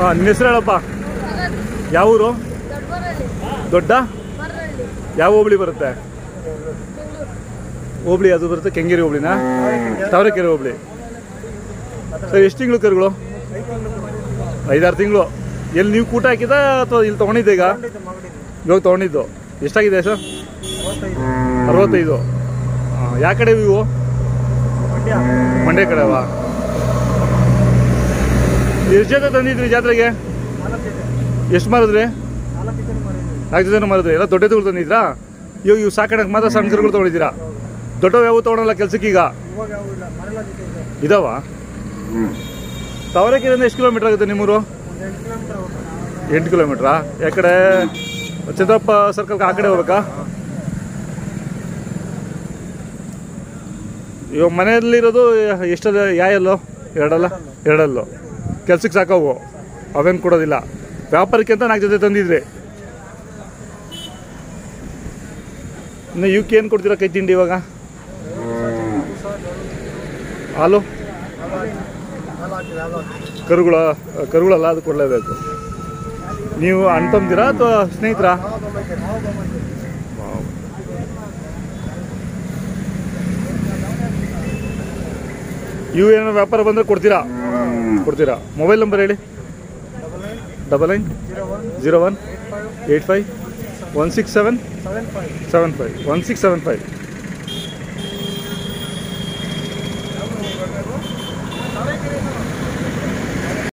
ಹಾಂ ನಿನ್ನ ಹೆಸರು ಹೇಳಪ್ಪ ಯಾವ ಊರು ದೊಡ್ಡ ಯಾವ ಹೋಬಳಿ ಬರುತ್ತೆ ಹೋಬಳಿ ಅದು ಬರುತ್ತೆ ಕೆಂಗೇರಿ ಹೋಬಳಿನಾ ತಾವರೆಕೆರೆ ಹೋಬಳಿ ಸರ್ ಎಷ್ಟು ತಿಂಗಳು ಕರುಗಳು ಐದಾರು ತಿಂಗಳು ಎಲ್ಲಿ ನೀವು ಕೂಟ ಹಾಕಿದ ಅಥವಾ ಇಲ್ಲಿ ತೊಗೊಂಡಿದ್ದೆ ಈಗ ಇವಾಗ ತೊಗೊಂಡಿದ್ದು ಎಷ್ಟಾಗಿದೆ ಸರ್ ಅರವತ್ತೈದು ಹಾಂ ಯಾವ ಕಡೆ ಇವು ಮಂಡ್ಯ ಕಡೆವಾ ಎಷ್ಟು ಜೊತೆ ತಂದಿದ್ರಿ ಜಾತ್ರೆಗೆ ಎಷ್ಟು ಮಾರಿದ್ರಿ ನಾಲ್ಕು ಜನ ಮಾರಿದ್ರಿ ಎಲ್ಲ ದೊಡ್ಡ ತಗೊಳ್ ತಂದಿದ್ರಾ ಇವಾಗ ಇವು ಸಾಕಣಕ್ಕೆ ಮಾತ್ರ ಸಣ್ಣ ಕರುಗಳು ತೊಗೊಂಡಿದ್ದೀರಾ ದೊಡ್ಡವು ಯಾವ ತೊಗೊಳಲ್ಲ ಕೆಲ್ಸಕ್ಕೀಗ ಇದಾವ ತಾವರೆಕೆರೆಯಿಂದ ಎಷ್ಟು ಕಿಲೋಮೀಟರ್ ಆಗುತ್ತೆ ನಿಮ್ಮೂರು ಎಂಟು ಕಿಲೋಮೀಟ್ರಾ ಯಾಕಡೆ ಚಂದ್ರಪ್ಪ ಸರ್ಕಲ್ಗೆ ಆ ಕಡೆ ಹೋಗ್ಬೇಕಾ ಇವಾಗ ಮನೆಯಲ್ಲಿರೋದು ಎಷ್ಟಲ್ಲ ಯಾಯಲ್ಲೋ ಎರಡಲ್ಲ ಎರಡಲ್ಲೋ ಕೆಲ್ಸಕ್ಕೆ ಸಾಕವು ಅವೇನು ಕೊಡೋದಿಲ್ಲ ವ್ಯಾಪಾರಕ್ಕೆ ಅಂತ ನಾಲ್ಕು ಜೊತೆ ತಂದಿದ್ರಿ ಇನ್ನು ಇವಕ್ಕೆ ಏನು ಕೊಡ್ತೀರಾ ಕೈ ತಿಂಡಿ ಇವಾಗ ಹಾಲು ಕರುಗಳ ಕರುಗಳಲ್ಲ ಅದು ಕೊಡಲೇಬೇಕು ನೀವು ಅಣ್ಣ ತಮ್ದಿರಾ ಅಥವಾ ಸ್ನೇಹಿತರಾ ಇವು ಏನೋ ವ್ಯಾಪಾರ ಬಂದರೆ ಕೊಡ್ತೀರಾ ಕೊಡ್ತೀರಾ ಮೊಬೈಲ್ ನಂಬರ್ ಹೇಳಿ double nine zero one eight five one six seven seven five one six seven five